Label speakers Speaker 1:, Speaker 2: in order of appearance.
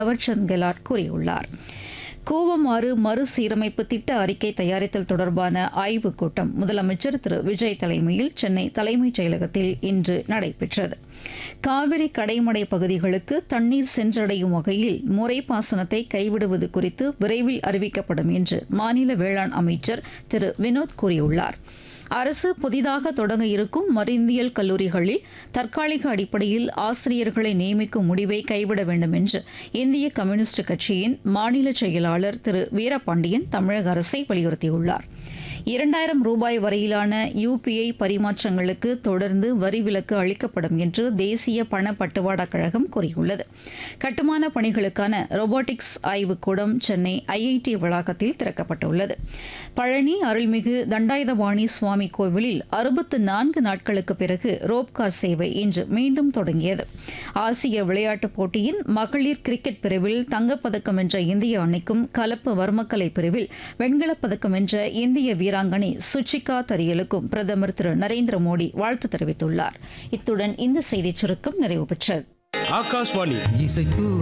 Speaker 1: தவர்சந்த் கெலாட் கூறியுள்ளார் கூவமாறு மறுசீரமைப்பு திட்ட அறிக்கை தயாரித்தல் தொடர்பான ஆய்வுக் கூட்டம் முதலமைச்சர் திரு விஜய் தலைமையில் சென்னை தலைமைச் செயலகத்தில் இன்று நடைபெற்றது காவிரி கடைமடை பகுதிகளுக்கு தண்ணீர் சென்றடையும் வகையில் முறைப்பாசனத்தை கைவிடுவது குறித்து விரைவில் அறிவிக்கப்படும் என்று மாநில வேளாண் அமைச்சர் திரு வினோத் கூறியுள்ளார் அரசு புதிதாக தொடங்க இருக்கும் மருந்தியல் கல்லூரிகளில் தற்காலிக அடிப்படையில் ஆசிரியர்களை நியமிக்கும் முடிவை கைவிட வேண்டும் என்று இந்திய கம்யூனிஸ்ட் கட்சியின் மாநில செயலாளர் திரு வீரபாண்டியன் தமிழக அரசை வலியுறுத்தியுள்ளார் இரண்டாயிரம் ரூபாய் வரையிலான யுபிஐ பரிமாற்றங்களுக்கு தொடர்ந்து வரி விலக்கு அளிக்கப்படும் என்று தேசிய பண பட்டுவாடா கழகம் கூறியுள்ளது கட்டுமான பணிகளுக்கான ரோபோட்டிக்ஸ் ஆய்வுக்கூடம் சென்னை ஐஐடி வளாகத்தில் திறக்கப்பட்டுள்ளது பழனி அருள்மிகு தண்டாயுதபாணி சுவாமி கோவிலில் அறுபத்து நான்கு நாட்களுக்கு பிறகு ரோப்கார் சேவை இன்று மீண்டும் தொடங்கியது ஆசிய விளையாட்டுப் போட்டியின் மகளிர் கிரிக்கெட் பிரிவில் தங்கப்பதக்கம் வென்ற இந்திய அணிக்கும் கலப்பு வர்மக்கலை பிரிவில் வெண்கலப் பதக்கம் வென்ற இந்திய வீராங்கனை சுச்சிகா தரியலுக்கும் பிரதமர் திரு நரேந்திர மோடி வாழ்த்து தெரிவித்துள்ளார் இத்துடன் இந்த செய்திச் சுருக்கம் நிறைவு பெற்றது
Speaker 2: ஆகாஷ்வாணி
Speaker 3: இசைத்து